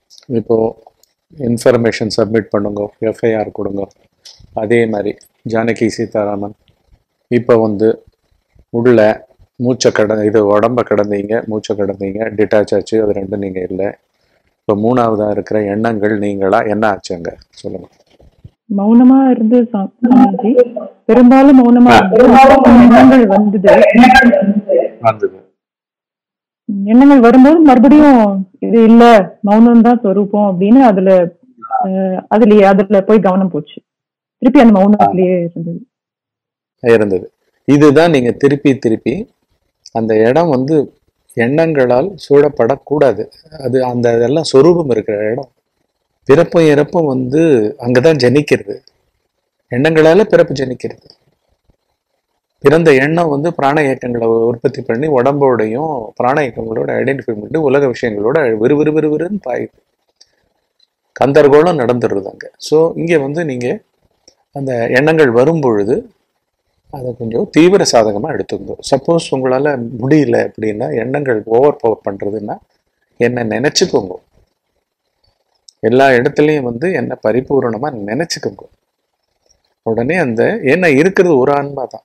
இப்போ information submit பண்ணுங்க FIR கொடுங்க அதே மாதிரி ஜானகி சீதாராமன் இப்போ வந்து உள்ள மூச்சை கட இது உடம்ப கடந்தீங்க மூச்சை கடந்தீங்க டிட்டாச் ஆச்சு அது ரெண்டும் நீங்கள் இல்லை இப்போ மூணாவதாக இருக்கிற எண்ணங்கள் நீங்களா என்ன ஆச்சுங்க சொல்லுங்க மௌனமா இருந்து சா- சாமிஜி பெரும்பாலும் மௌனமா இருந்து அப்புறம் எண்ணங்கள் வந்தது வந்தது எண்ணங்கள் வரும்போது மறுபடியும் இது இல்ல மௌனம் தான் சொரூபம் அப்படின்னு அதுல அஹ், அதுலயே அதுல போய் கவனம் போச்சு திருப்பி அந்த மௌனத்திலேயே இருந்தது இருந்தது இதுதான் நீங்க திருப்பி திருப்பி அந்த இடம் வந்து எண்ணங்களால் சூழப்படக்கூடாது அது அந்த இதெல்லாம் சொரூபம் இருக்கிற இடம் பிறப்பும் இறப்பும் வந்து அங்கதான் ஜனிக்கிறது எண்ணங்களால பிறப்பு ஜனிக்கிறது பிறந்த எண்ணம் வந்து பிராண இயக்கங்களை உற்பத்தி பண்ணி உடம்போடையும் பிராண இயக்கங்களோட ஐடென்டிஃபை பண்ணி உலக விஷயங்களோட விறுவிறு விறுவிறுன்னு பாயுது கந்தர்கோளம் நடந்துடுறது அங்க ஸோ இங்க வந்து நீங்க அந்த எண்ணங்கள் வரும் பொழுது அதை கொஞ்சம் தீவிர சாதகமாக எடுத்துக்கோ சப்போஸ் உங்களால் முடியல அப்படின்னா எண்ணங்கள் ஓவர் பவர் பண்ணுறதுன்னா என்னை நினச்சிக்கோங்க எல்லா இடத்துலையும் வந்து என்னை பரிபூரணமாக நினச்சிக்கோங்க உடனே அந்த என்ன இருக்கிறது ஒரு ஆன்மா தான்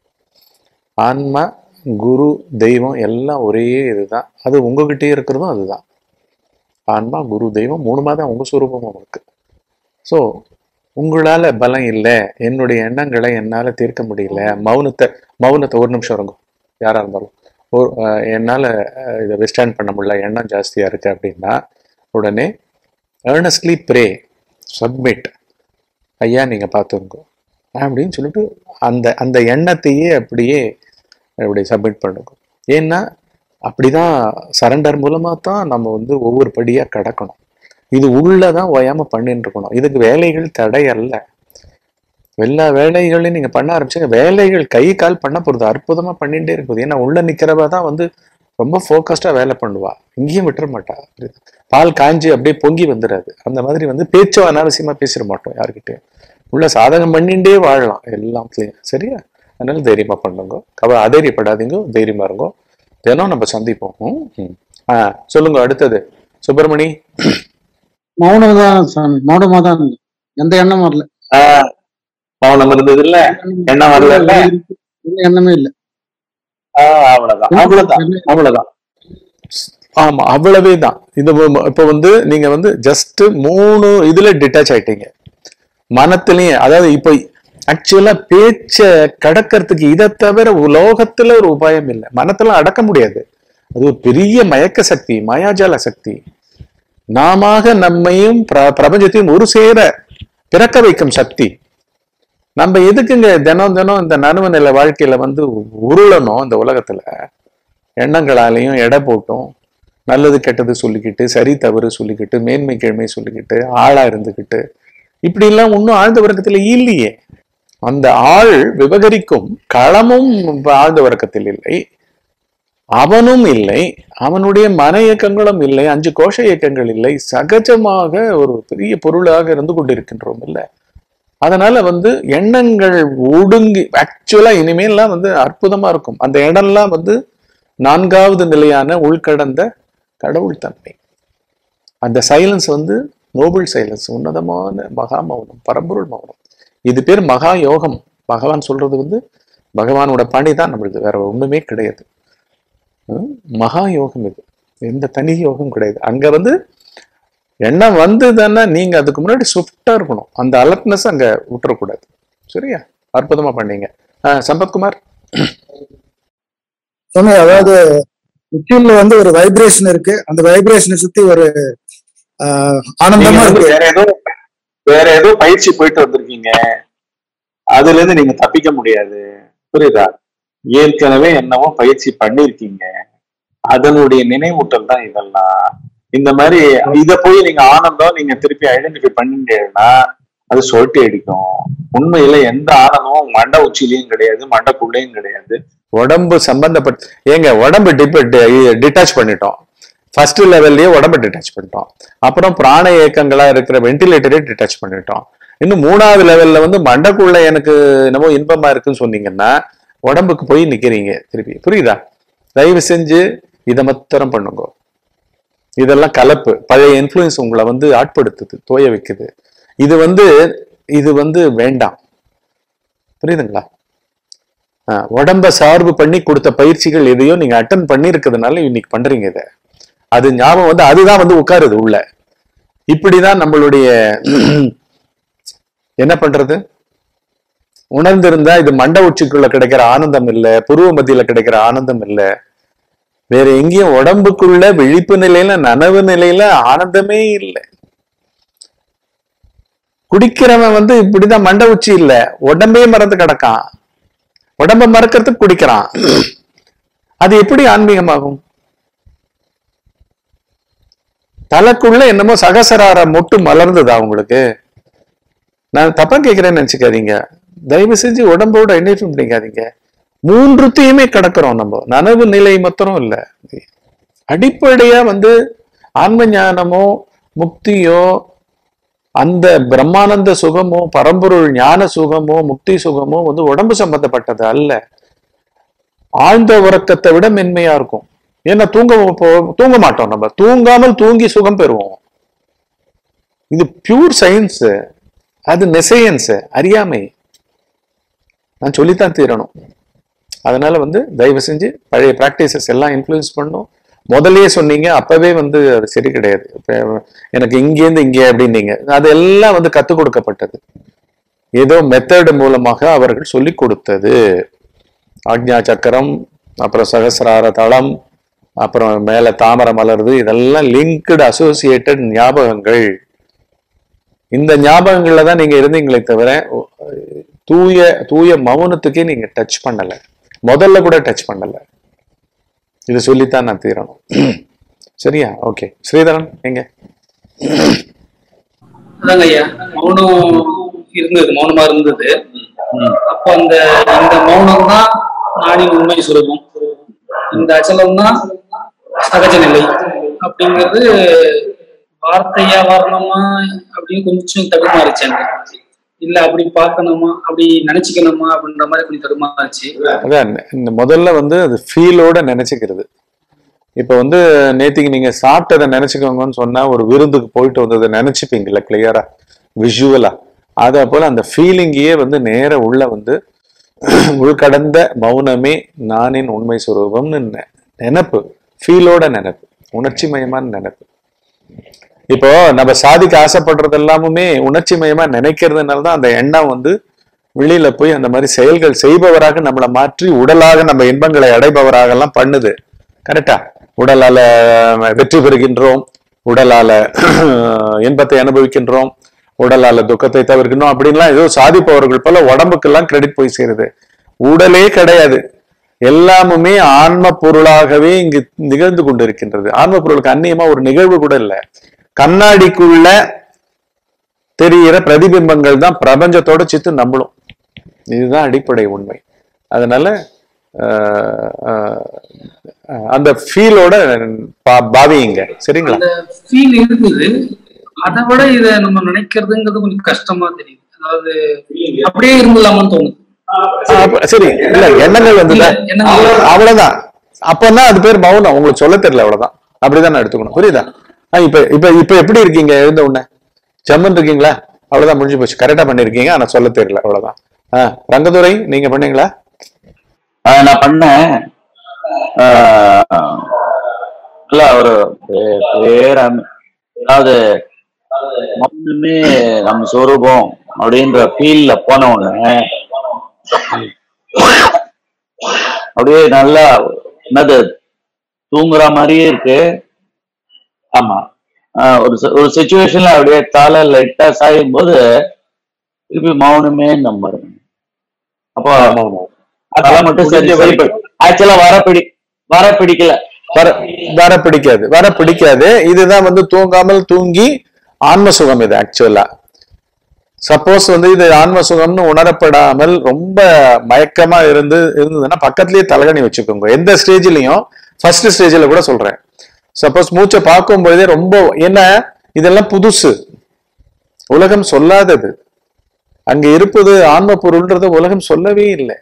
ஆன்மா குரு தெய்வம் எல்லாம் ஒரே இதுதான் அது உங்ககிட்டயே இருக்கிறதும் அதுதான் ஆன்மா குரு தெய்வம் மூணுமா தான் உங்கள் சுரூபமும் இருக்கு ஸோ உங்களால பலம் இல்லை என்னுடைய எண்ணங்களை என்னால தீர்க்க முடியல மௌனத்தை மௌனத்தை ஒரு நிமிஷம் இருங்க யாரா இருந்தாலும் ஒரு அஹ், என்னால அஹ், இதை விஸ்டாண்ட் பண்ண முடியல எண்ணம் ஜாஸ்தியா இருக்கு அப்படின்னா உடனே ஏர்னஸ்ட்லி ப்ரே சப்மிட் ஐயா நீங்க பார்த்துங்க அப்படின்னு சொல்லிட்டு அந்த அந்த எண்ணத்தையே அப்படியே அப்படி சப்மிட் பண்ணுங்க ஏன்னா அப்படிதான் சரண்டர் மூலமா தான் நம்ம வந்து ஒவ்வொரு படியா கடக்கணும் இது உள்ளதான் ஓயாம பண்ணிட்டு இருக்கணும் இதுக்கு வேலைகள் தடை அல்ல எல்லா வேலைகளையும் நீங்க பண்ண ஆரம்பிச்சுங்க வேலைகள் கை கால் பண்ண போறது அற்புதமா பண்ணிட்டே இருக்குது ஏன்னா உள்ள நிக்கிறவ தான் வந்து ரொம்ப ஃபோக்கஸ்டா வேலை பண்ணுவா இங்கேயும் விட்டுற மாட்டா பால் காஞ்சி அப்படியே பொங்கி வந்துடாது அந்த மாதிரி வந்து பேச்சும் அனாவசியமா பேசிட மாட்டோம் யார்கிட்டயும் உள்ள சாதகம் பண்ணிட்டே வாழலாம் எல்லாத்துலயும் சரியா அதனால தைரியமா பண்ணுங்க கவ அதைரியப்படாதீங்க தைரியமா இருங்கோ தினம் நம்ம சந்திப்போம் ம், ம். ஆ சொல்லுங்க அடுத்தது சுப்பிரமணி மௌனம் தான் சாமி மௌனமா தான் இருந்தேன். எந்த எண்ணமும் வரல மௌனம் இருந்தது இல்ல எண்ணம் வரல இல்ல எந்த எண்ணமே இல்ல அவ்வளவுதான் அவ்வளவுதான் அவ்வளவுதான் ஆமா அவ்வளவே தான் இது வ- இப்ப வந்து நீங்க வந்து ஜஸ்ட் மூணு இதுல டிட்டாச் ஆயிட்டீங்க மனத்திலயும் அதாவது இப்ப ஆக்சுவலா பேச்ச கடக்கிறதுக்கு இதை தவிர உலோகத்துல ஒரு உபாயம் இல்லை மனத்துல அடக்க முடியாது அது ஒரு பெரிய மயக்க சக்தி மாயாஜால சக்தி நாமாக நம்மையும் பிர- பிரபஞ்சத்தையும் ஒரு சேர பிறக்க வைக்கும் சக்தி நம்ம எதுக்குங்க தினம் தினம் இந்த நனவு நிலை வாழ்க்கையில வந்து உருளணும் இந்த உலகத்துல எண்ணங்களாலையும் எடை போட்டும் நல்லது கெட்டது சொல்லிக்கிட்டு சரி தவறு சொல்லிக்கிட்டு மேன்மை கீழ்மை சொல்லிக்கிட்டு ஆளா இருந்துக்கிட்டு இப்படி எல்லாம் ஒன்றும் ஆழ்ந்த வர்க்கத்துல இல்லையே அந்த ஆள் விவகரிக்கும் களமும் ஆழ்ந்த வர்க்கத்தில் இல்லை அவனும் இல்லை அவனுடைய மன இயக்கங்களும் இல்லை அஞ்சு கோஷ இயக்கங்கள் இல்லை சகஜமாக ஒரு பெரிய பொருளாக இருந்து கொண்டிருக்கின்றோம் இல்லை அதனால வந்து எண்ணங்கள் ஒடுங்கி ஆக்சுவலா இனிமேல்லாம் வந்து அற்புதமா இருக்கும் அந்த இடம்லாம் வந்து நான்காவது நிலையான உள்கடந்த கடவுள் தன்மை அந்த சைலன்ஸ் வந்து நோபல் சைலன்ஸ் உன்னதமான மகா மௌனம் பரம்பொருள் மௌனம் இது பேர் மகா யோகம் பகவான் சொல்றது வந்து பகவானோட பணி தான் நம்மளுக்கு வேற ஒண்ணுமே கிடையாது ஹம், மகா யோகம் இது எந்த தனி யோகம் கிடையாது அங்க வந்து எண்ணம் வந்ததுன்னா நீங்க அதுக்கு முன்னாடி ஸ்விஃப்டா இருக்கணும் அந்த அலர்ட்னஸ் அங்க விட்டுறக்கூடாது சரியா அற்புதமா பண்ணீங்க ஆஹ் சம்பத்குமார் சுவாமி அதாவது உச்சியில வந்து ஒரு வைப்ரேஷன் இருக்கு அந்த வைப்ரேஷனை சுத்தி ஒரு ஆஹ், நீங்க ஆனந்தமா வந்து இருக்கு வேற ஏதோ வேற ஏதோ பயிற்சி போயிட்டு வந்திருக்கீங்க அதுல இருந்து நீங்க தப்பிக்க முடியாது புரியுதா ஏற்கனவே என்னவோ பயிற்சி பண்ணிருக்கீங்க அதனுடைய நினைவூட்டல் தான் இதெல்லாம் இந்த மாதிரி இத போய் நீங்க ஆனந்தம் நீங்க திருப்பி ஐடென்டிஃபை பண்ணிட்டீங்கன்னா அது சொட்டி அடிக்கும் உண்மையில எந்த ஆனந்தமும் மண்டை உச்சிலையும் கிடையாது மண்டைக்குள்ளேயும் கிடையாது உடம்பு சம்பந்தப்பட்ட ஏங்க உடம்பு டிட்டாச் பண்ணிட்டோம் ஃபர்ஸ்ட் லெவல்லயே உடம்பை டிட்டாச் பண்ணிட்டோம் அப்புறம் பிராண இயக்கங்களா இருக்கிற வென்டிலேட்டரே டிட்டாச் பண்ணிட்டோம் இன்னும் மூணாவது லெவல்ல வந்து மண்டைக்குள்ள எனக்கு என்னமோ இன்பமா இருக்குன்னு சொன்னீங்கன்னா உடம்புக்கு போய் நிக்கிறீங்க திருப்பி புரியுதா தயவு செஞ்சு இதை மாத்திரம் பண்ணுங்க இதெல்லாம் கலப்பு பழைய இன்ஃப்ளூயன்ஸ் உங்களை வந்து ஆட்படுத்துது தோய வைக்குது இது வந்து இது வந்து வேண்டாம் புரியுதுங்களா ஆ, உடம்ப சார்பு பண்ணி கொடுத்த பயிற்சிகள் எதையோ நீங்க அட்டன் பண்ணி இருக்கிறதுனால இன்னைக்கு பண்றீங்க இதை அது ஞாபகம் வந்து அதுதான் வந்து உட்காருது உள்ள இப்படிதான் நம்மளுடைய என்ன பண்றது உணர்ந்திருந்தா இது மண்ட உச்சிக்குள்ள கிடைக்கிற ஆனந்தம் இல்ல புருவ மத்தியில கிடைக்கிற ஆனந்தம் இல்ல வேற எங்கேயும் உடம்புக்குள்ள விழிப்பு நிலையில நனவு நிலையில ஆனந்தமே இல்லை குடிக்கிறவன் வந்து இப்படிதான் மண்ட உச்சி இல்ல உடம்பே மறந்து கிடக்கான் உடம்ப மறக்கிறதுக்கு குடிக்கிறான் அது எப்படி ஆன்மீகமாகும் தலைக்குள்ள என்னமோ சகசரார மொட்டு மலர்ந்ததா உங்களுக்கு நான் தப்பா கேட்கிறேன்னு நினைச்சுக்காதீங்க தயவு செஞ்சு உடம்போட எண்ணெய் பண்ணிக்காதீங்க மூன்றுத்தையுமே கடக்கிறோம் நம்ம நனவு நிலை மாத்திரம் இல்ல அடிப்படையா வந்து ஆன்ம ஞானமோ முக்தியோ அந்த பிரம்மானந்த சுகமோ பரம்பொருள் ஞான சுகமோ முக்தி சுகமோ வந்து உடம்பு சம்பந்தப்பட்டது அல்ல ஆழ்ந்த உறக்கத்தை விட மென்மையா இருக்கும் ஏன்னா தூங்க போ- தூங்க மாட்டோம் நம்ம தூங்காமல் தூங்கி சுகம் பெறுவோம் இது பியூர் சயின்ஸ் அது நெசையன்ஸ் அறியாமை நான் சொல்லித்தான் தீரணும் அதனால வந்து தயவு செஞ்சு பழைய ப்ராக்டிசஸ் எல்லாம் இன்ஃப்ளூயன்ஸ் பண்ணும் முதல்லயே சொன்னீங்க அப்பவே வந்து அது சரி கிடையாது இப்ப எனக்கு இங்கேருந்து இங்கே அப்படின்னீங்க அது எல்லாம் வந்து கத்துக் கொடுக்கப்பட்டது ஏதோ மெத்தட் மூலமாக அவர்கள் சொல்லிக் கொடுத்தது ஆக்ஞா சக்கரம் அப்புறம் சகசிரார தளம் அப்புறம் மேல தாமரை மலருது இதெல்லாம் லிங்க்டு அசோசியேட்டட் ஞாபகங்கள் இந்த ஞாபகங்கள்ல தான் நீங்க இருந்தீங்களே தவிர தூய தூய மௌனத்துக்கே நீங்க டச் பண்ணல முதல்ல கூட டச் பண்ணல இது சொல்லித்தான் நான் தீரணும் சரியா ஓகே ஸ்ரீதரன் எங்க அதாங்க ஐயா மௌனம் இருந்தது மௌனமா இருந்தது அப்போ அந்த இந்த மௌனம் தான் நாடின் உண்மை சுரூபம் இந்த அச்சலம் தான் சகஜ நிலை அப்படிங்கிறது வார்த்தையா வரணுமா அப்படின்னு கொஞ்சம் தடுமாறுச்சு எனக்கு இல்ல அப்படி பார்க்கணுமா அப்படி நினைச்சுக்கணுமா அப்படின்ற மாதிரி கொஞ்சம் தடுமாறுச்சு அதான் இந்த முதல்ல வந்து அது ஃபீலோட நினைச்சுக்கிறது இப்போ வந்து நேத்திக்கு நீங்க சாப்பிட்டதை நினைச்சுக்கோங்கன்னு சொன்னா ஒரு விருந்துக்கு போயிட்டு வந்ததை நினைச்சுப்பீங்கல்ல கிளியரா விஷுவலா அதே போல அந்த ஃபீலிங்கையே வந்து நேர உள்ள வந்து உள்கடந்த மௌனமே நானின் உண்மை சுரூபம்னு நெ- நினைப்பு ஃபீலோட நினைப்பு உணர்ச்சி மயமான நினைப்பு இப்போ நம்ம சாதிக்க ஆசைப்படுறது எல்லாமுமே உணர்ச்சி மயமா நினைக்கிறதுனால தான் அந்த எண்ணம் வந்து வெளியில போய் அந்த மாதிரி செயல்கள் செய்பவராக நம்மளை மாற்றி உடலாக நம்ம இன்பங்களை அடைபவராக எல்லாம் பண்ணுது கரெக்டா உடலால வெற்றி பெறுகின்றோம் உடலால இன்பத்தை அனுபவிக்கின்றோம் உடலால துக்கத்தை தவிர்க்கணும் அப்படின்லாம் ஏதோ சாதிப்பவர்கள் போல உடம்புக்கெல்லாம் கிரெடிட் போய் சேருது உடலே கிடையாது எல்லாமுமே ஆன்ம பொருளாகவே இங்கு நிகழ்ந்து கொண்டிருக்கின்றது ஆன்ம பொருளுக்கு அந்நியமா ஒரு நிகழ்வு கூட இல்லை கண்ணாடிக்குள்ள தெரிகிற பிரதிபிம்பங்கள் தான் பிரபஞ்சத்தோட சித்து நம்பளும் இதுதான் அடிப்படை உண்மை அதனால ஆஹ், ஆஹ், அந்த ஃபீலோட பாவியுங்க சரிங்களா அந்த ஃபீல் இருக்குது அதை விட இத நம்ம நினைக்கிறதுங்கிறது கொஞ்சம் கஷ்டமா தெரியுது அதாவது அப்படியே இருந்துடலாமான்னு தோணுது ஆஹ், அப்ப- சரி இல்ல எண்ணங்கள் வந்து இல்ல, எண்ணங்கள். அவ்வளவுதான் அப்பன்னா அது பேர் மௌனம் உங்களுக்கு சொல்ல தெரியல அவ்வளவுதான் அப்படிதான் நான் எடுத்துக்கணும் புரியுதா ஆஹ், இப்ப இப்ப இப்ப எப்படி இருக்கீங்க எழுந்த உடனே ஜம்முன்னு இருக்கீங்களா அவ்வளவுதான் முடிஞ்சு போச்சு கரெக்டா பண்ணிருக்கீங்க ஆனா சொல்ல தெரியல அவ்வளவுதான் ஆஹ் ரங்கதுரை நீங்க பண்ணீங்களா ஆஹ் நான் பண்ணேன் ஆஹ் இல்ல ஒரு பே- பேராம அதாவது மொத்தமே நம்ம சொரூபம் அப்படின்ற ஃபீல்ல போன உடனே அப்படியே நல்லா என்னது தூங்குற மாதிரியே இருக்கு ஆமா ஆஹ் ஒரு சி- ஒரு சுச்சுவேஷன்ல அப்படியே தலை லைட்டா சாயும் போது திருப்பி மௌனமே நம்புறேன் அப்போ அதெல்லாம் மட்டும் சரி ஆக்சுவலா வர பிடி வர பிடிக்கல வர வர பிடிக்காது வர பிடிக்காது இதுதான் வந்து தூங்காமல் தூங்கி ஆன்ம சுகம் இது ஆக்சுவலா சப்போஸ் வந்து இது ஆன்ம சுகம்னு உணரப்படாமல் ரொம்ப மயக்கமா இருந்து இருந்ததுன்னா பக்கத்துலயே தலகணி வச்சுக்கோங்க எந்த ஸ்டேஜ்லயும் ஃபர்ஸ்ட் ஸ்டேஜ்ல கூட சொல்றேன் சப்போஸ் மூச்சை பார்க்கும் பொழுதே ரொம்ப என்ன இதெல்லாம் புதுசு உலகம் சொல்லாதது அங்க இருப்பது ஆன்ம பொருள்ன்றது உலகம் சொல்லவே இல்லை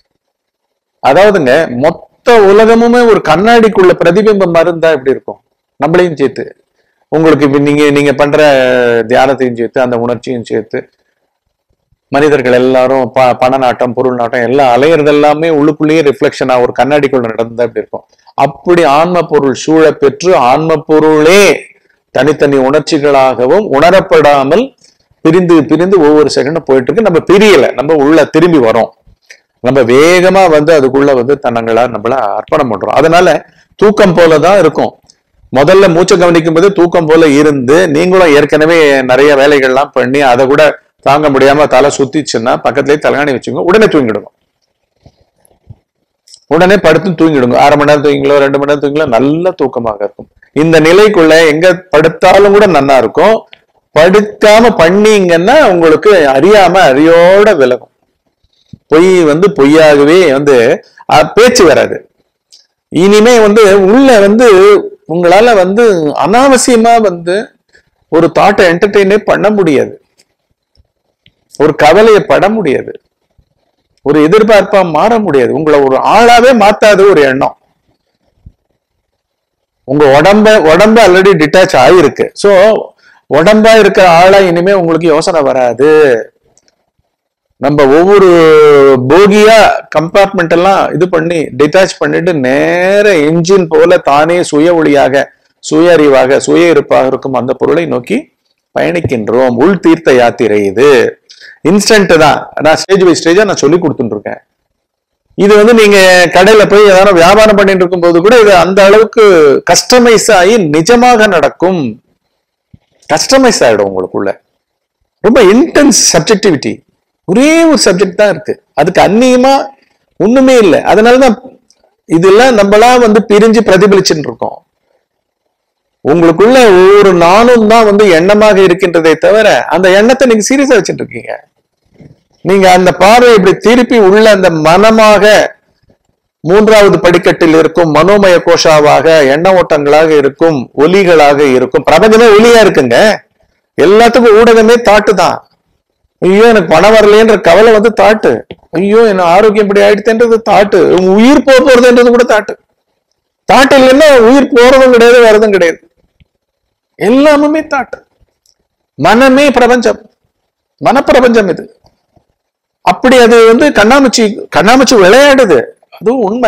அதாவதுங்க மொத்த உலகமுமே ஒரு கண்ணாடிக்குள்ள பிரதிபிம்பம் இருந்தா எப்படி இருக்கும் நம்மளையும் சேர்த்து உங்களுக்கு இப்ப நீங்க நீங்க பண்ற தியானத்தையும் சேர்த்து அந்த உணர்ச்சியும் சேர்த்து மனிதர்கள் எல்லாரும் ப பண நாட்டம் பொருள் நாட்டம் எல்லாம் அலையிறது எல்லாமே உள்ளுக்குள்ளேயே ரிஃப்ளெக்ஷனா ஒரு கண்ணாடிக்குள்ள நடந்தா அப்படி இருக்கும் அப்படி ஆன்ம பொருள் சூழ பெற்று ஆன்ம பொருளே தனித்தனி உணர்ச்சிகளாகவும் உணரப்படாமல் பிரிந்து பிரிந்து ஒவ்வொரு செகண்டும் போயிட்டு இருக்கு நம்ம பிரியல நம்ம உள்ள திரும்பி வரோம் நம்ம வேகமா வந்து அதுக்குள்ள வந்து தன்னங்களா நம்மள அர்ப்பணம் பண்றோம் அதனால தூக்கம் போலதான் இருக்கும் முதல்ல மூச்சை கவனிக்கும் போது தூக்கம் போல இருந்து நீங்களும் ஏற்கனவே நிறைய வேலைகள்லாம் பண்ணி அதை கூட தாங்க முடியாம தலை சுத்திச்சுன்னா பக்கத்துலயே தலகாணி வச்சுங்க உடனே தூங்கிடுங்க உடனே படுத்து தூங்கிடுங்க அரை மணி நேரம் தூங்கிங்களோ ரெண்டு மணி நேரம் தூங்கிங்களோ நல்ல தூக்கமாக இருக்கும் இந்த நிலைக்குள்ள எங்க படுத்தாலும் கூட நல்லா இருக்கும் படுக்காம பண்ணீங்கன்னா உங்களுக்கு அறியாம அறியோட விலகும் பொய் வந்து பொய்யாகவே வந்து அஹ், பேச்சு வராது இனிமே வந்து உள்ள வந்து உங்களால வந்து அனாவசியமா வந்து ஒரு தாட்டை என்டர்டெயினே பண்ண முடியாது ஒரு கவலையை பட முடியாது ஒரு எதிர்பார்ப்பா மாற முடியாது உங்களை ஒரு ஆளாவே மாத்தாது ஒரு எண்ணம் உங்க உடம்ப உடம்பு ஆல்ரெடி டிட்டாச் ஆயிருக்கு சோ உடம்பா இருக்கிற ஆளா இனிமே உங்களுக்கு யோசனை வராது நம்ம ஒவ்வொரு போகியா கம்பார்ட்மெண்ட் எல்லாம் இது பண்ணி டிட்டாச் பண்ணிட்டு நேர என்ஜின் போல தானே சுய ஒளியாக சுய அறிவாக சுய இருப்பாக இருக்கும் அந்த பொருளை நோக்கி பயணிக்கின்றோம் உள் தீர்த்த யாத்திரை இது இன்ஸ்டன்ட் தான் நான் ஸ்டேஜ் பை ஸ்டேஜா நான் சொல்லி கொடுத்துட்டு இருக்கேன் இது வந்து நீங்க கடையில போய் ஏதாவது வியாபாரம் பண்ணிட்டு இருக்கும்போது கூட இது அந்த அளவுக்கு கஸ்டமைஸ் ஆகி நிஜமாக நடக்கும் கஸ்டமைஸ் ஆயிடும் உங்களுக்குள்ள ரொம்ப இன்டென்ஸ் சப்ஜெக்டிவிட்டி ஒரே ஒரு சப்ஜெக்ட் தான் இருக்கு அதுக்கு அந்நியமா ஒண்ணுமே இல்லை அதனாலதான் இதெல்லாம் நம்மளா வந்து பிரிஞ்சு பிரதிபலிச்சுட்டு இருக்கோம் உங்களுக்குள்ள ஒவ்வொரு நானும் தான் வந்து எண்ணமாக இருக்கின்றதே தவிர அந்த எண்ணத்தை நீங்க சீரியஸா வச்சுட்டு இருக்கீங்க நீங்க அந்த பார்வை இப்படி திருப்பி உள்ள அந்த மனமாக மூன்றாவது படிக்கட்டில் இருக்கும் மனோமய கோஷாவாக எண்ண ஓட்டங்களாக இருக்கும் ஒலிகளாக இருக்கும் பிரபஞ்சமே ஒலியா இருக்குங்க எல்லாத்துக்கும் ஊடகமே தாட்டு தான் ஐயோ எனக்கு பணம் வரலையன்ற கவலை வந்து தாட்டு ஐயோ என்ன ஆரோக்கியம் இப்படி ஆயிடுதுன்றது தாட்டு உங்க உயிர் போக போறதுன்றது கூட தாட்டு தாட்டு இல்லைன்னா உயிர் போறதும் கிடையாது வரதும் கிடையாது எல்லாமுமே தாட்டு மனமே பிரபஞ்சம் மனப்பிரபஞ்சம் இது அப்படி அது வந்து கண்ணாமூச்சி கண்ணாமூச்சி விளையாடுது அதுவும் உண்மை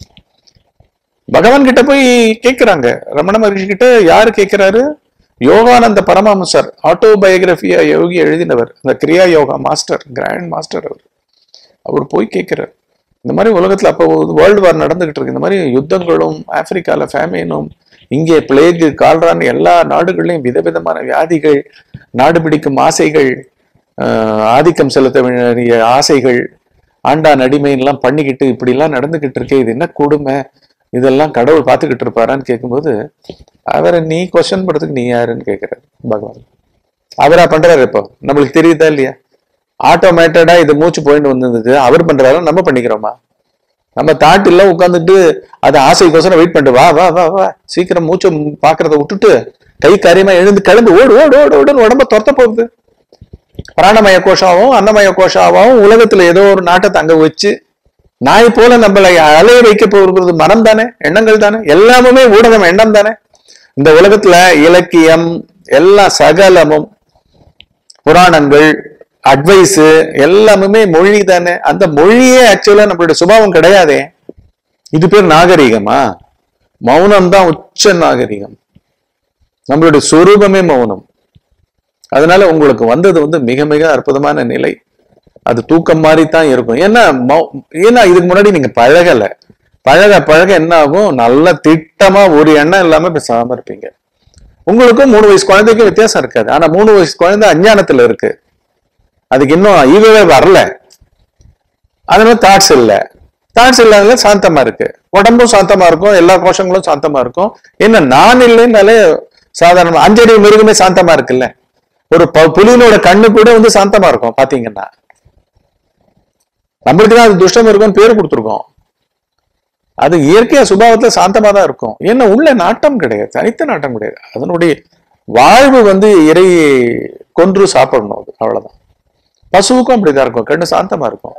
பகவான் கிட்ட போய் கேக்குறாங்க ரமண மகர்ஷி கிட்ட யாரு கேக்குறாரு யோகானந்த பரமஹம்சர் ஆட்டோபயோகிராபியா யோகி எழுதினவர் அந்த Kriya Yoga master grand master அவர் அவர் போய் கேட்கிறார் இந்த மாதிரி உலகத்துல அப்போ வேர்ல்டு வார் நடந்துகிட்டு இருக்கு இந்த மாதிரி யுத்தங்களும் ஆப்பிரிக்கால ஃபேமினும் இங்கே பிளேகு கால்ரான் எல்லா நாடுகள்லையும் விதவிதமான வியாதிகள் நாடு பிடிக்கும் ஆசைகள் ஆஹ், ஆதிக்கம் செலுத்த வேண்டிய ஆசைகள் ஆண்டான் அடிமையெல்லாம் பண்ணிக்கிட்டு இப்படி எல்லாம் நடந்துகிட்டு இருக்கு இது என்ன கொடுமை இதெல்லாம் கடவுள் பார்த்துக்கிட்டு இருப்பாரான்னு கேட்கும்போது அவரை நீ கொஸ்டின் பண்றதுக்கு நீ யாருன்னு கேட்கிறாரு பகவான் அவரா பண்றாரு இப்போ நம்மளுக்கு தெரியுதா இல்லையா ஆட்டோமேட்டடா இது மூச்சு போயிட்டு வந்திருந்தது அவர் பண்றாரு நம்ம பண்ணிக்கிறோமா நம்ம தாட்டில் உட்காந்துட்டு அது ஆசைக்கோசரம் வெயிட் பண்ணிட்டு வா வா வா வா சீக்கிரம் மூச்சை பாக்குறத விட்டுட்டு கை காரியமா எழுந்து கிளம்பி ஓடு ஓடு ஓடு ஓடுன்னு உடம்ப துரத்த போகுது பிராணமய கோஷாவும் அன்னமய கோஷாவும் உலகத்துல ஏதோ ஒரு நாட்டை தங்க வச்சு நாய் போல நம்மளை அலைய வைக்க போகிறது மனம் தானே எண்ணங்கள் தானே எல்லாமுமே ஊடகம் எண்ணம் தானே இந்த உலகத்துல இலக்கியம் எல்லா சகலமும் புராணங்கள் அட்வைஸ் எல்லாமுமே மொழி தானே அந்த மொழியே ஆக்சுவலா நம்மளுடைய சுபாவம் கிடையாதே இது பேர் நாகரிகமா மௌனம் தான் உச்ச நாகரிகம் நம்மளுடைய சொரூபமே மௌனம் அதனால உங்களுக்கு வந்தது வந்து மிக மிக அற்புதமான நிலை அது தூக்கம் மாதிரி தான் இருக்கும் ஏன்னா மௌ- ஏன்னா இதுக்கு முன்னாடி நீங்க பழகல பழக பழக என்ன ஆகும் நல்ல திட்டமா ஒரு எண்ணம் இல்லாம பேசாம இருப்பீங்க உங்களுக்கும் மூணு வயசு குழந்தைக்கும் வித்தியாசம் இருக்காது ஆனா மூணு வயசு குழந்தை அஞ்ஞானத்துல இருக்கு அதுக்கு இன்னும் ஈகவே வரல அதனால தாட்ஸ் இல்ல தாட்ஸ் இல்லாதனால சாந்தமா இருக்கு உடம்பும் சாந்தமா இருக்கும் எல்லா கோஷங்களும் சாந்தமா இருக்கும் என்ன நான் இல்லைன்னாலே சாதாரணமா அஞ்சடி மிருகமே சாந்தமா இருக்குல்ல ஒரு ப- புலியினோட கண்ணு கூட வந்து சாந்தமா இருக்கும் பாத்தீங்கன்னா நம்மளுக்கு தான் அது துஷ்டம் இருக்கும்னு பேர் கொடுத்துருக்கோம் அது இயற்கையா சுபாவத்துல சாந்தமா தான் இருக்கும் ஏன்னா உள்ள நாட்டம் கிடையாது தனித்த நாட்டம் கிடையாது அதனுடைய வாழ்வு வந்து இறை கொன்று சாப்பிடணும் அது அவ்வளவுதான் பசுவுக்கும் அப்படிதான் இருக்கும் கண்ணு சாந்தமா இருக்கும்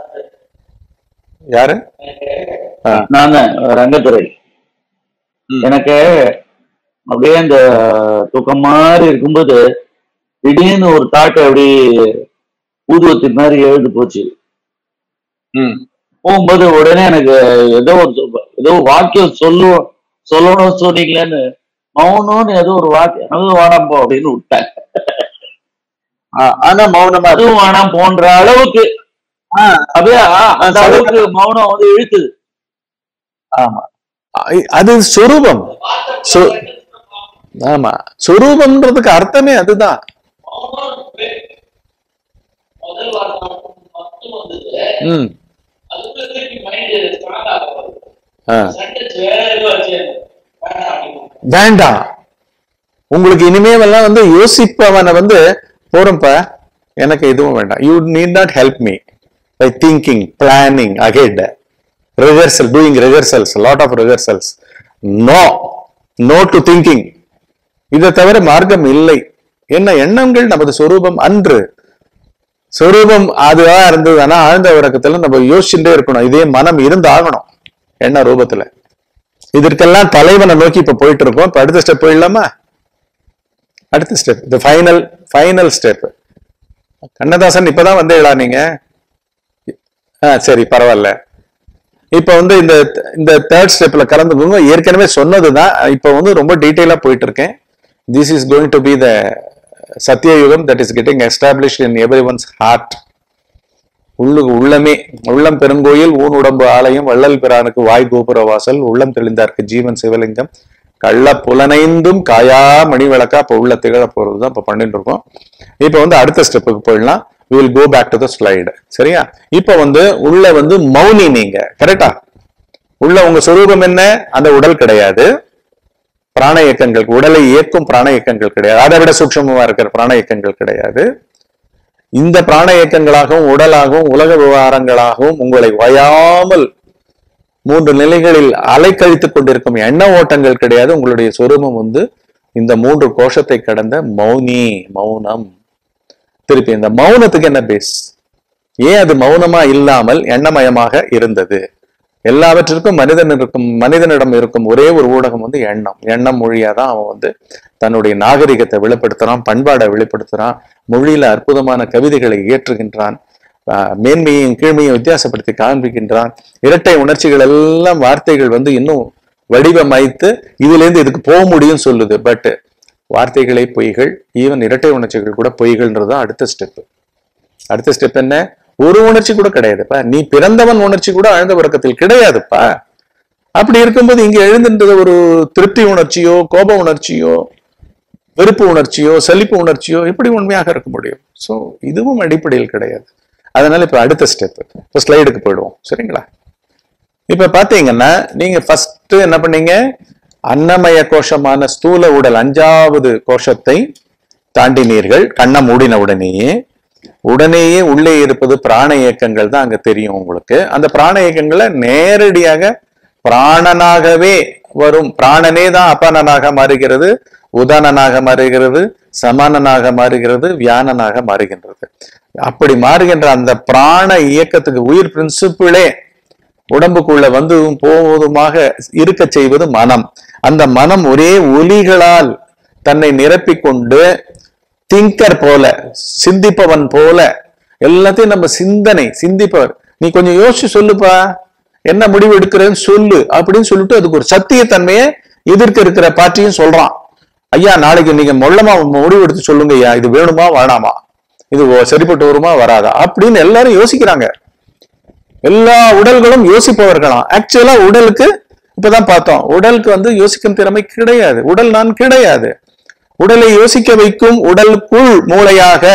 யாரு நான் ரங்கத்துறை எனக்கு அப்படியே அந்த தூக்கம் மாதிரி இருக்கும்போது திடீர்னு ஒரு தாட்டு அப்படி ஊதுவத்தி மாதிரி எழுந்து போச்சு ம் போகும்போது உடனே எனக்கு ஏதோ ஒரு சொ- ஏதோ வாக்கியம் சொல்லுவோம் சொல்லணும்னு சொன்னீங்களேன்னு மௌனம்னு ஏதோ ஒரு வாக்கியம் அதுவும் வேணாம் போ அப்படின்னு விட்டேன் ஆ- ஆனா மௌனமா இருக்கு. அதுவும் வேணாம் போன்ற அளவுக்கு ஆ, அப்படியே ஆ- அந்த சரி. அளவுக்கு மௌனம் வந்து இழுக்குது ஆமா அ- அது சொரூபம் சொ- ஆமா சொரூபம்ன்றதுக்கு அர்த்தமே அதுதான் ம் ஆ. வேண்டாம் உங்களுக்கு இனிமேவெல்லாம் வந்து யோசிப்பவனை வந்து போறப்ப எனக்கு எதுவும் வேண்டாம் you need not help me by thinking planning ahead rehearsal doing rehearsals lot of rehearsals no no to thinking இதை தவிர மார்க்கம் இல்லை என்ன எண்ணங்கள் நமது சொரூபம் அன்று சொரூபம் அதுவா இருந்ததுன்னா ஆழ்ந்த உறக்கத்துல நம்ம யோசிச்சுட்டே இருக்கணும் இதே மனம் இருந்து ஆகணும் எண்ண ரூபத்துல இதற்கெல்லாம் தலைவனை நோக்கி இப்ப போயிட்டு இருக்கோம் இப்ப அடுத்த ஸ்டெப் போயிடலாமா அடுத்த ஸ்டெப் இந்த ஃபைனல் ஃபைனல் ஸ்டெப் கண்ணதாசன் இப்பதான் வந்தீங்களா நீங்க ஆ சரி பரவாயில்ல இப்ப வந்து இந்த இந்த தேர்ட் ஸ்டெப்ல கலந்துக்கோங்க ஏற்கனவே சொன்னதுதான் இப்ப வந்து ரொம்ப டீட்டெயிலா போயிட்டு இருக்கேன் this is going to be the சத்தியயுகம் that is getting establish in everyone's heart உள்ளு உள்ளமே உள்ளம் பெருங்கோயில் ஊன் உடம்பு ஆலயம் வள்ளல் பிரானுக்கு வாய் கோபுர வாசல் உள்ளம் தெளிந்தார்க்கு ஜீவன் சிவலிங்கம் கள்ள புலனைந்தும் காயா மணி விளக்கா இப்ப உள்ள திகழ போறதுதான் இப்ப பண்ணிட்டு இருக்கோம் இப்ப வந்து அடுத்த ஸ்டெப்புக்கு போயிடலாம் will go back to the slide சரியா இப்ப வந்து உள்ள வந்து மௌனி நீங்க கரெக்டா உள்ள உங்க சொரூபம் என்ன அந்த உடல் கிடையாது பிராண இயக்கங்கள் உடலை இயக்கும் பிராண இயக்கங்கள் கிடையாது அதை விட சூட்சமமா இருக்கிற பிராண இயக்கங்கள் கிடையாது இந்த பிராண இயக்கங்களாகவும் உடலாகவும் உலக விவகாரங்களாகவும் உங்களை வயாமல் மூன்று நிலைகளில் அலைக்கழித்துக் கொண்டிருக்கும் எண்ண ஓட்டங்கள் கிடையாது உங்களுடைய சொரூபம் வந்து இந்த மூன்று கோஷத்தை கடந்த மௌனி மௌனம் திருப்பி இந்த மௌனத்துக்கு என்ன பேஸ் ஏன் அது மௌனமா இல்லாமல் எண்ணமயமாக இருந்தது எல்லாவற்றிற்கும் மனிதன் இருக்கும் மனிதனிடம் இருக்கும் ஒரே ஒரு ஊடகம் வந்து எண்ணம் எண்ணம் மொழியா தான் அவன் வந்து தன்னுடைய நாகரிகத்தை வெளிப்படுத்துறான் பண்பாடை வெளிப்படுத்துறான் மொழியில அற்புதமான கவிதைகளை இயற்றுகின்றான் ஆஹ் மேன்மையையும் கீழ்மையும் வித்தியாசப்படுத்தி காண்பிக்கின்றான் இரட்டை உணர்ச்சிகள் எல்லாம் வார்த்தைகள் வந்து இன்னும் வடிவமைத்து இதுல இருந்து இதுக்கு போக முடியும் சொல்லுது பட் வார்த்தைகளே பொய்கள் ஈவன் இரட்டை உணர்ச்சிகள் கூட பொய்கள்ன்றது அடுத்த ஸ்டெப் அடுத்த ஸ்டெப் என்ன ஒரு உணர்ச்சி கூட கிடையாதுப்பா நீ பிறந்தவன் உணர்ச்சி கூட ஆழ்ந்த உறக்கத்தில் கிடையாதுப்பா அப்படி இருக்கும்போது இங்க எழுந்துன்றது ஒரு திருப்தி உணர்ச்சியோ கோப உணர்ச்சியோ வெறுப்பு உணர்ச்சியோ சலிப்பு உணர்ச்சியோ எப்படி உண்மையாக இருக்க முடியும் சோ இதுவும் அடிப்படையில் கிடையாது அதனால இப்ப அடுத்த ஸ்டெப் இப்போ ஸ்லைடுக்கு போயிடுவோம் சரிங்களா இப்ப பாத்தீங்கன்னா நீங்க ஃபர்ஸ்ட் என்ன பண்ணீங்க அன்னமய கோஷமான ஸ்தூல உடல் அஞ்சாவது கோஷத்தை தாண்டினீர்கள் கண்ணை மூடின உடனேயே உடனேயே உள்ளே இருப்பது பிராண இயக்கங்கள் தான் அங்க தெரியும் உங்களுக்கு அந்த பிராண இயக்கங்களை நேரடியாக பிராணனாகவே வரும் பிராணனே தான் அபானனாக மாறுகிறது உதானனாக மாறுகிறது சமானனாக மாறுகிறது வியானனாக மாறுகின்றது அப்படி மாறுகின்ற அந்த பிராண இயக்கத்துக்கு உயிர் பிரின்சிபிளே உடம்புக்குள்ள வந்து போவதுமாக இருக்க செய்வது மனம் அந்த மனம் ஒரே ஒலிகளால் தன்னை நிரப்பிக் கொண்டு திங்கர் போல சிந்திப்பவன் போல எல்லாத்தையும் நம்ம சிந்தனை சிந்திப்பவர் நீ கொஞ்சம் யோசிச்சு சொல்லுப்பா என்ன முடிவு எடுக்கிறேன்னு சொல்லு அப்படின்னு சொல்லிட்டு அதுக்கு ஒரு சத்தியத்தன்மையை எதிர்க்க இருக்கிற பார்ட்டியும் சொல்றான் ஐயா நாளைக்கு நீங்க மொள்ளமா முடிவு எடுத்து சொல்லுங்க ஐயா இது வேணுமா வேணாமா இது ஓ- சரிப்பட்டு வருமா வராதா அப்படின்னு எல்லாரும் யோசிக்கிறாங்க எல்லா உடல்களும் யோசிப்பவர்களாம் ஆக்சுவலா உடலுக்கு இப்பதான் பார்த்தோம் உடலுக்கு வந்து யோசிக்கும் திறமை கிடையாது உடல் நான் கிடையாது உடலை யோசிக்க வைக்கும் உடலுக்குள் மூளையாக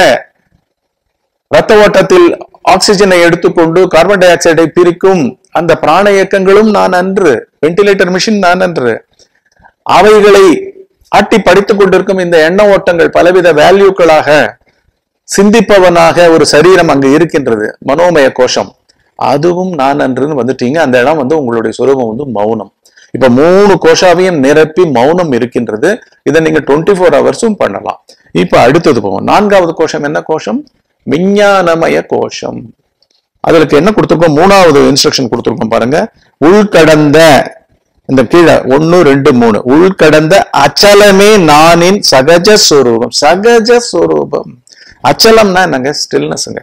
ரத்த ஓட்டத்தில் ஆக்சிஜனை எடுத்துக்கொண்டு கார்பன் டை ஆக்சைடை பிரிக்கும் அந்த பிராண இயக்கங்களும் நான் அன்று வென்டிலேட்டர் மிஷின் நான் அன்று அவைகளை ஆட்டி படித்துக் கொண்டிருக்கும் இந்த எண்ண ஓட்டங்கள் பலவித வேல்யூக்களாக சிந்திப்பவனாக ஒரு சரீரம் அங்கு இருக்கின்றது மனோமய கோஷம் அதுவும் நான் அன்றுன்னு வந்துட்டீங்க அந்த இடம் வந்து உங்களுடைய சுரூபம் வந்து மௌனம் இப்ப மூணு கோஷாவையும் நிரப்பி மௌனம் இருக்கின்றது இதை நீங்க டுவெண்ட்டி ஃபோர் ஹவர்ஸும் பண்ணலாம் இப்ப அடுத்தது போவோம் நான்காவது கோஷம் என்ன கோஷம் விஞ்ஞானமய கோஷம் அதுக்கு என்ன கொடுத்திருக்கோம் மூணாவது இன்ஸ்ட்ரக்ஷன் கொடுத்திருக்கோம் பாருங்க உள்கடந்த இந்த கீழே ஒன்னு ரெண்டு மூணு உள்கடந்த அச்சலமே நானின் சகஜ ஸ்வரூபம் சகஜ ஸ்வரூபம் அச்சலம்னா என்னங்க ஸ்டில்னஸ்ங்க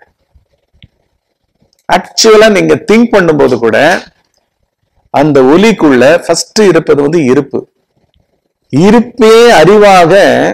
ஆக்சுவலா நீங்க திங்க் பண்ணும்போது கூட அந்த ஒலிக்குள்ள ஃபர்ஸ்ட் இருப்பது வந்து இருப்பு இருப்பே அறிவாக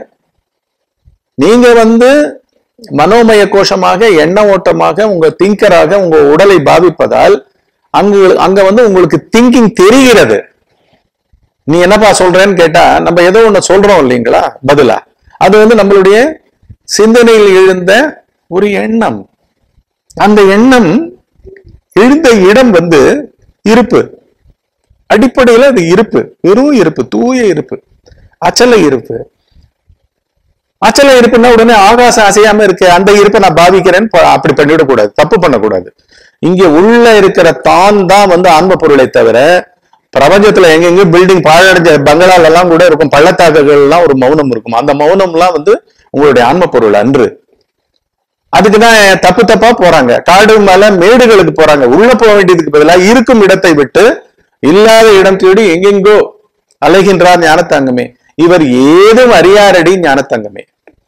நீங்க வந்து மனோமய கோஷமாக எண்ண ஓட்டமாக உங்க திங்கராக உங்க உடலை பாவிப்பதால் அங்கு அங்க வந்து உங்களுக்கு திங்கிங் தெரிகிறது நீ என்னப்பா சொல்றேன்னு கேட்டா நம்ம ஏதோ ஒண்ணு சொல்றோம் இல்லைங்களா பதிலா அது வந்து நம்மளுடைய சிந்தனையில் எழுந்த ஒரு எண்ணம் அந்த எண்ணம் எழுந்த இடம் வந்து இருப்பு அடிப்படையில அது இருப்பு வெறும் இருப்பு தூய இருப்பு அச்சல இருப்பு அச்சல இருப்புன்னா உடனே ஆகாசம் அசையாம இருக்கு அந்த இருப்பை நான் பாவிக்கிறேன்னு ப- அப்படி பண்ணிவிடக்கூடாது தப்பு பண்ணக்கூடாது இங்க உள்ள இருக்கிற தான் தான் வந்து ஆன்ம பொருளை தவிர பிரபஞ்சத்துல எங்கெங்க பில்டிங் பாழடைஞ்ச பங்களால எல்லாம் கூட இருக்கும் பள்ளத்தாக்குகள் எல்லாம் ஒரு மௌனம் இருக்கும் அந்த மௌனம்லாம் வந்து உங்களுடைய ஆன்ம பொருள் அன்று அதுக்குதான் தப்பு தப்பா போறாங்க காடு மலை மேடுகளுக்கு போறாங்க உள்ள போக வேண்டியதுக்கு பதிலா இருக்கும் இடத்தை விட்டு இல்லாத இடம் தேடி எங்கெங்கோ அலைகின்றார் ஞானத்தங்கமே இவர் ஏதும் அறியாரடி ஞானத்தங்கமே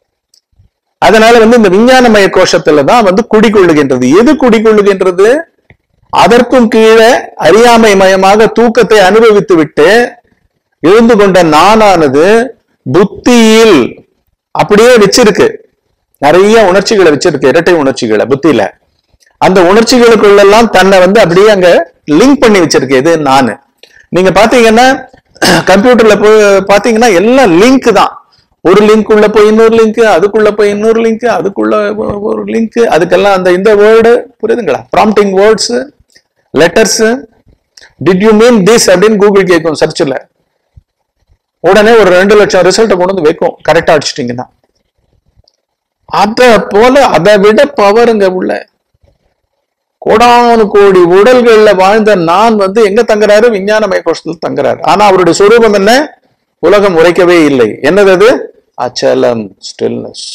அதனால வந்து இந்த விஞ்ஞானமய கோஷத்துல தான் வந்து குடிகொள்ளுகின்றது எது குடிகொள்ளுகின்றது அதற்கும் கீழே அறியாமை மயமாக தூக்கத்தை அனுபவித்து விட்டு எழுந்து கொண்ட நானானது புத்தியில் அப்படியே வச்சிருக்கு நிறைய உணர்ச்சிகளை வச்சிருக்கு இரட்டை உணர்ச்சிகளை புத்தியில அந்த உணர்ச்சிகளுக்குள்ளெல்லாம் தன்னை வந்து அப்படியே அங்க லிங்க் பண்ணி வச்சிருக்கு இது நானு நீங்க பாத்தீங்கன்னா கம்ப்யூட்டர்ல போய் பாத்தீங்கன்னா எல்லாம் லிங்க் தான் ஒரு லிங்க் உள்ள போய் இன்னொரு லிங்க் அதுக்குள்ள போய் இன்னொரு லிங்க் அதுக்குள்ள ஒ- ஒரு லிங்க் அதுக்கெல்லாம் அந்த இந்த வேர்டு புரியுதுங்களா prompting words letters did you mean this அப்படின்னு கூகுள் கேட்கும் சர்ச்சில் உடனே ஒரு ரெண்டு லட்சம் ரிசல்ட்டை கொண்டு வந்து வைக்கும் கரெக்டா அடிச்சிட்டீங்கன்னா அத போல அதை விட பவருங்க உள்ள கோடானு கோடி உடல்கள்ல வாழ்ந்த நான் வந்து எங்க தங்குறாரு விஞ்ஞானமய கோஷத்தில் தங்குறாரு ஆனா அவருடைய சொரூபம் என்ன உலகம் உரைக்கவே இல்லை என்னது அது அச்சலம் ஸ்டில்னஸ்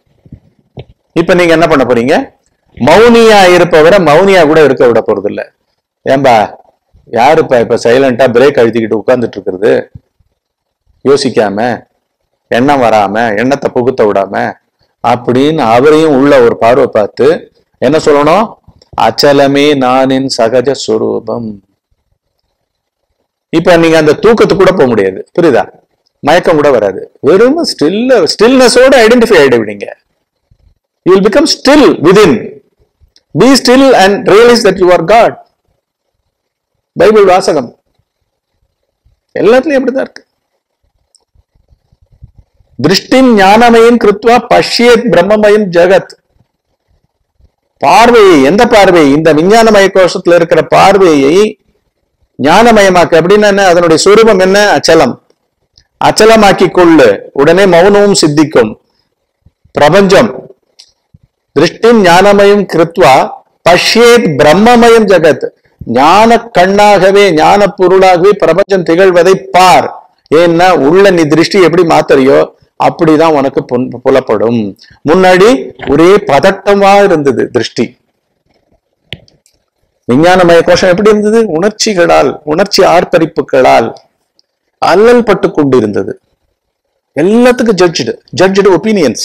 இப்ப நீங்க என்ன பண்ண போறீங்க மௌனியா இருப்பவரை மௌனியா கூட இருக்க விட போறது இல்ல ஏன்பா யாருப்பா இப்ப சைலண்டா பிரேக் அழுத்திக்கிட்டு உட்கார்ந்துட்டு இருக்கிறது யோசிக்காம எண்ணம் வராம எண்ணத்தை புகுத்த விடாம அப்படின்னு அவரையும் உள்ள ஒரு பார்வை பார்த்து என்ன சொல்லணும் அச்சலமே நானின் சகஜ சுரூபம் இப்ப நீங்க அந்த தூக்கத்துக்கு கூட போக முடியாது புரியுதா மயக்கம் கூட வராது வெறும் ஸ்டில் ஸ்டில்னஸோட ஐடென்டிஃபை ஆயிடுவீங்க you will become still within be still and realise that you are God Bible வாசகம் எல்லாத்துலயும் அப்படிதான் இருக்கு திருஷ்டிம் ஞானமயம் கிருத்வா பஷ்யத் பிரம்மமயம் ஜெகத் பார்வையை எந்த பார்வை இந்த விஞ்ஞானமய கோஷத்துல இருக்கிற பார்வையை ஞானமயமாக்கு அப்படின்னா என்ன அதனுடைய சுரூபம் என்ன அச்சலம் அச்சலமாக்கி கொள்ளு உடனே மௌனமும் சித்திக்கும் பிரபஞ்சம் திருஷ்டிம் ஞானமயம் கிருத்வா பஷ்யேத் பிரம்மமயம் ஜெகத் ஞான கண்ணாகவே ஞான பொருளாகவே பிரபஞ்சம் திகழ்வதை பார் ஏன்னா உள்ள நீ திருஷ்டி எப்படி மாத்தறியோ அப்படிதான் உனக்கு புன்- புலப்படும் முன்னாடி ஒரே பதட்டமா இருந்தது திருஷ்டி விஞ்ஞானமய கோஷம் எப்படி இருந்தது உணர்ச்சிகளால் உணர்ச்சி ஆர்ப்பரிப்புகளால் அல்லல் பட்டு கொண்டிருந்தது எல்லாத்துக்கும் judged judged opinions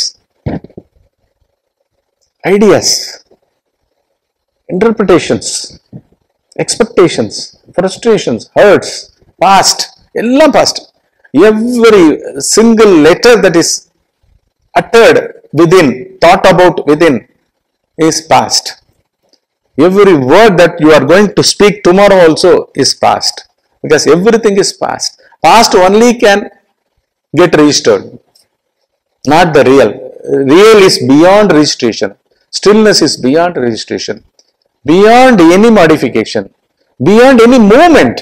ideas interpretations expectations frustrations hurts past எல்லாம் past every single letter that is uttered within, thought about within, is past. Every word that you are going to speak tomorrow also is past. Because everything is past. Past only can get registered, not the real. Real is beyond registration. Stillness is beyond registration. Beyond any modification. Beyond any movement.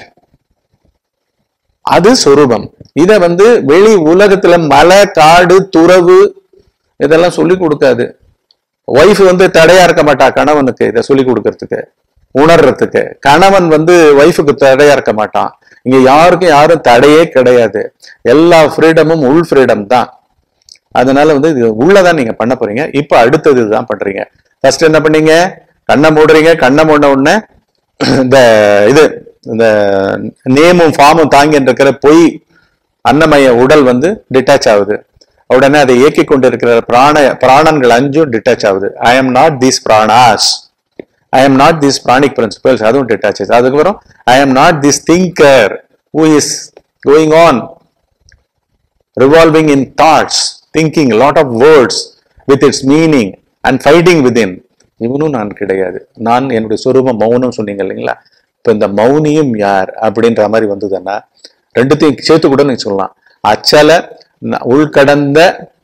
அது சொரூபம் இத வந்து வெளி உலகத்துல மலை காடு துறவு இதெல்லாம் சொல்லி கொடுக்காது ஒய்ஃப் வந்து தடையா இருக்க மாட்டா கணவனுக்கு இதை சொல்லி கொடுக்கறதுக்கு உணர்றதுக்கு கணவன் வந்து ஒய்ஃபுக்கு தடையா இருக்க மாட்டான் இங்க யாருக்கும் யாரும் தடையே கிடையாது எல்லா ஃப்ரீடமும் உள் ஃப்ரீடம் தான் அதனால வந்து இது உள்ளதான் நீங்க பண்ண போறீங்க இப்ப அடுத்தது இதுதான் பண்றீங்க ஃபர்ஸ்ட் என்ன பண்ணீங்க கண்ணை மூடுறீங்க கண்ணை மூடின உடனே இந்த இது இந்த நேமும் ஃபார்மும் தாங்கி இருக்கிற பொய் அன்னமய உடல் வந்து டிட்டாச் ஆகுது உடனே அதை இயக்கி கொண்டிருக்கிற பிராண பிராணன்கள் அஞ்சும் டிட்டாச் ஆகுது I am not these pranas I am not this pranic principles அதுவும் டிட்டாச் ஆச்சு அதுக்கப்புறம் I am not this thinker who is going on revolving in thoughts, thinking a lot of words with its meaning and fighting within. இவனும் நான் கிடையாது நான் என்னுடைய சொரூபம் மௌனம் சொன்னீங்க இல்லைங்களா இப்ப இந்த மௌனியும் யார் அப்படின்ற மாதிரி வந்ததுன்னா ரெண்டுத்தையும் சேர்த்து கூட நீங்க சொல்லலாம் அச்சல ந- உள்கடந்த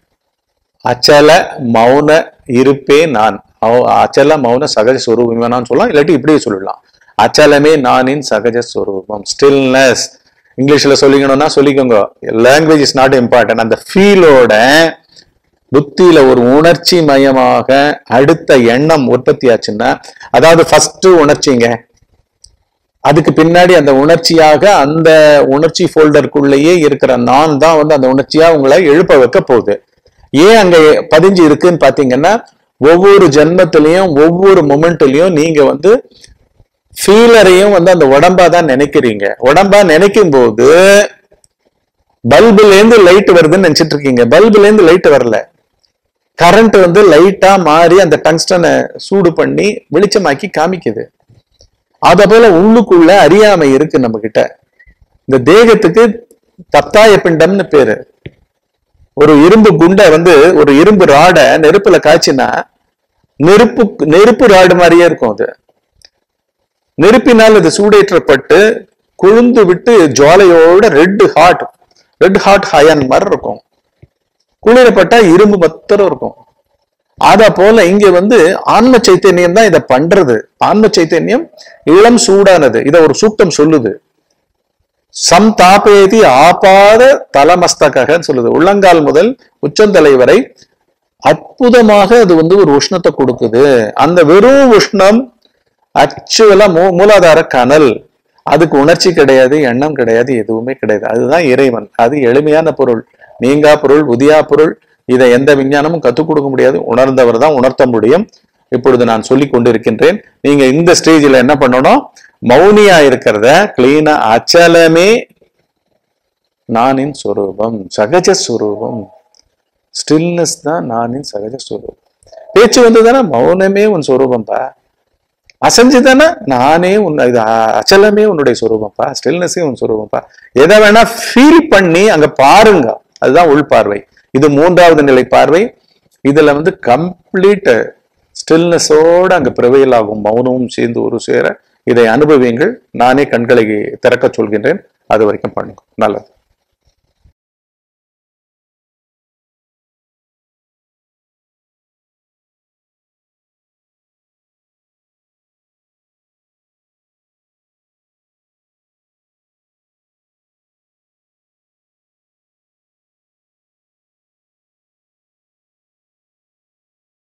அச்சல மௌன இருப்பே நான் அவ- அச்சல மௌன சகஜ ஸ்வரூபமே நான் சொல்லலாம் இல்லாட்டி இப்படியே சொல்லலாம் அச்சலமே நானின் சகஜ ஸ்வரூபம் ஸ்டில்னஸ் இங்கிலீஷ்ல சொல்லிக்கணும்னா சொல்லிக்கோங்க லாங்குவேஜ் இஸ் நாட் இம்பார்ட்டன்ட் அந்த ஃபீலோட புத்தியில ஒரு உணர்ச்சி மயமாக அடுத்த எண்ணம் உற்பத்தி ஆச்சுன்னா அதாவது ஃபர்ஸ்ட் உணர்ச்சிங்க அதுக்கு பின்னாடி அந்த உணர்ச்சியாக அந்த உணர்ச்சி ஃபோல்டருக்குள்ளேயே இருக்கிற நான் தான் வந்து அந்த உணர்ச்சியா உங்களை எழுப்ப வைக்க போகுது ஏன் அங்க பதிஞ்சு இருக்குன்னு பாத்தீங்கன்னா ஒவ்வொரு ஜென்மத்திலையும் ஒவ்வொரு மொமெண்ட்லயும் நீங்க வந்து ஃபீலரையும் வந்து அந்த உடம்பா தான் நினைக்கிறீங்க உடம்பா நினைக்கும் போது பல்புல இருந்து லைட் வருதுன்னு நினைச்சிட்டு இருக்கீங்க பல்புல இருந்து லைட் வரல கரண்ட் வந்து லைட்டா மாறி அந்த டங்ஸ்டனை சூடு பண்ணி வெளிச்சமாக்கி காமிக்குது அத போல உள்ளுக்குள்ள அறியாமை இருக்கு நம்ம கிட்ட இந்த தேகத்துக்கு தத்தாய பிண்டம்னு பேரு ஒரு இரும்பு குண்டை வந்து ஒரு இரும்பு ராடை நெருப்புல காய்ச்சினா நெருப்பு நெருப்பு ராடு மாதிரியே இருக்கும் அது நெருப்பினால் அது சூடேற்றப்பட்டு கொழுந்து விட்டு ஜுவாலையோட red hot red hot iron மாதிரி இருக்கும் குளிரப்பட்டா இரும்பு மத்தரம் இருக்கும் அத போல இங்க வந்து ஆன்ம சைத்தன்யம் தான் இதை பண்றது ஆன்ம சைத்தன்யம் இளம் சூடானது இத ஒரு சூக்தம் சொல்லுது சம் தாபேதி ஆபாத தலமஸ்தகன்னு சொல்லுது உள்ளங்கால் முதல் உச்சந்தலை வரை அற்புதமாக அது வந்து ஒரு உஷ்ணத்தை கொடுக்குது அந்த வெறும் உஷ்ணம் ஆக்சுவலா மூ மூலாதார கனல் அதுக்கு உணர்ச்சி கிடையாது எண்ணம் கிடையாது எதுவுமே கிடையாது அதுதான் இறைவன் அது எளிமையான பொருள் நீங்கா பொருள் உதியா பொருள் இதை எந்த விஞ்ஞானமும் கத்துக் கொடுக்க முடியாது உணர்ந்தவர் தான் உணர்த்த முடியும் இப்பொழுது நான் சொல்லி கொண்டிருக்கின்றேன் நீங்க இந்த ஸ்டேஜ்ல என்ன பண்ணணும் மௌனியா இருக்கிறத கிளீனா அச்சலமே நானின் சொரூபம் சகஜ சொரூபம் ஸ்டில்னஸ் தான் நானின் சகஜ சொரூபம் பேச்சு வந்ததுன்னா மௌனமே உன் சொரூபம்பா அசைஞ்சுதானே நானே உன் இது அ- அச்சலமே உன்னுடைய சொரூபம்ப்பா ஸ்டில்னஸே உன் சொரூபம்ப்பா எதை வேணா ஃபீல் பண்ணி அங்க பாருங்க அதுதான் உள் பார்வை இது மூன்றாவது நிலை பார்வை இதுல வந்து கம்ப்ளீட் ஸ்டில்னஸோட அங்க பிரவையில் ஆகும் மௌனமும் சேர்ந்து ஒரு சேர இதை அனுபவியுங்கள் நானே கண்களை திறக்க சொல்கின்றேன் அது வரைக்கும் பண்ணுங்க நல்லது